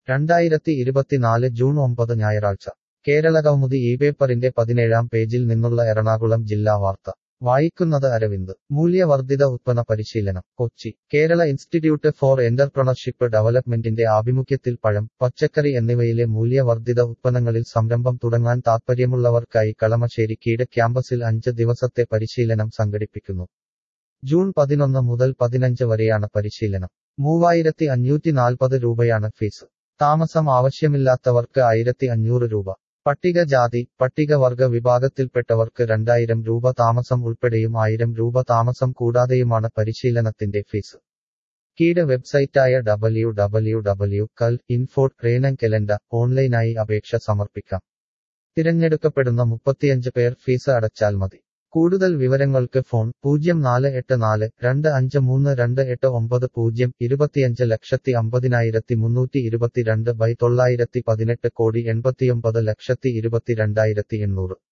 രണ്ടായിരത്തി ഇരുപത്തിനാല് ജൂൺ ഒമ്പത് ഞായറാഴ്ച കേരളകൗമുദി ഈ പേപ്പറിന്റെ പതിനേഴാം പേജിൽ നിന്നുള്ള എറണാകുളം ജില്ലാ വാർത്ത വായിക്കുന്നത് അരവിന്ദ് മൂല്യവർദ്ധിത ഉത്പന്ന പരിശീലനം Kochi Kerala institute for entrepreneurship ഡെവലപ്മെന്റിന്റെ ആഭിമുഖ്യത്തിൽ പഴം പച്ചക്കറി എന്നിവയിലെ മൂല്യവർദ്ധിത ഉത്പന്നങ്ങളിൽ സംരംഭം തുടങ്ങാൻ താൽപ്പര്യമുള്ളവർക്കായി കളമശ്ശേരി കീട് ക്യാമ്പസിൽ അഞ്ച് ദിവസത്തെ പരിശീലനം സംഘടിപ്പിക്കുന്നു ജൂൺ പതിനൊന്ന് മുതൽ പതിനഞ്ച് വരെയാണ് പരിശീലനം മൂവായിരത്തി അഞ്ഞൂറ്റി നാൽപ്പത് രൂപയാണ് ഫീസ് താമസം ആവശ്യമില്ലാത്തവർക്ക് ആയിരത്തി അഞ്ഞൂറ് രൂപ പട്ടികജാതി പട്ടികവർഗ വിഭാഗത്തിൽപ്പെട്ടവർക്ക് രണ്ടായിരം രൂപ താമസം ഉൾപ്പെടെയും ആയിരം രൂപ താമസം കൂടാതെയുമാണ് പരിശീലനത്തിന്റെ ഫീസ് കീട് വെബ്സൈറ്റായ ഡബ്ല്യു ഡബ്ല്യു ഡബ്ല്യു കൽ ഇൻഫോട്ട് ട്രെയിനിംഗ് കലണ്ടർ ഓൺലൈനായി അപേക്ഷ സമർപ്പിക്കാം തിരഞ്ഞെടുക്കപ്പെടുന്ന മുപ്പത്തിയഞ്ച് പേർ ഫീസ് അടച്ചാൽ മതി കൂടുതൽ വിവരങ്ങൾക്ക് ഫോൺ പൂജ്യം നാല് എട്ട് നാല് രണ്ട് അഞ്ച് മൂന്ന് രണ്ട് എട്ട് ഒമ്പത് പൂജ്യം ഇരുപത്തിയഞ്ച് ലക്ഷത്തി അമ്പതിനായിരത്തി മുന്നൂറ്റി ഇരുപത്തിരണ്ട് ബൈ തൊള്ളായിരത്തി പതിനെട്ട് കോടി എൺപത്തിയൊമ്പത് ലക്ഷത്തി ഇരുപത്തിരണ്ടായിരത്തി എണ്ണൂറ്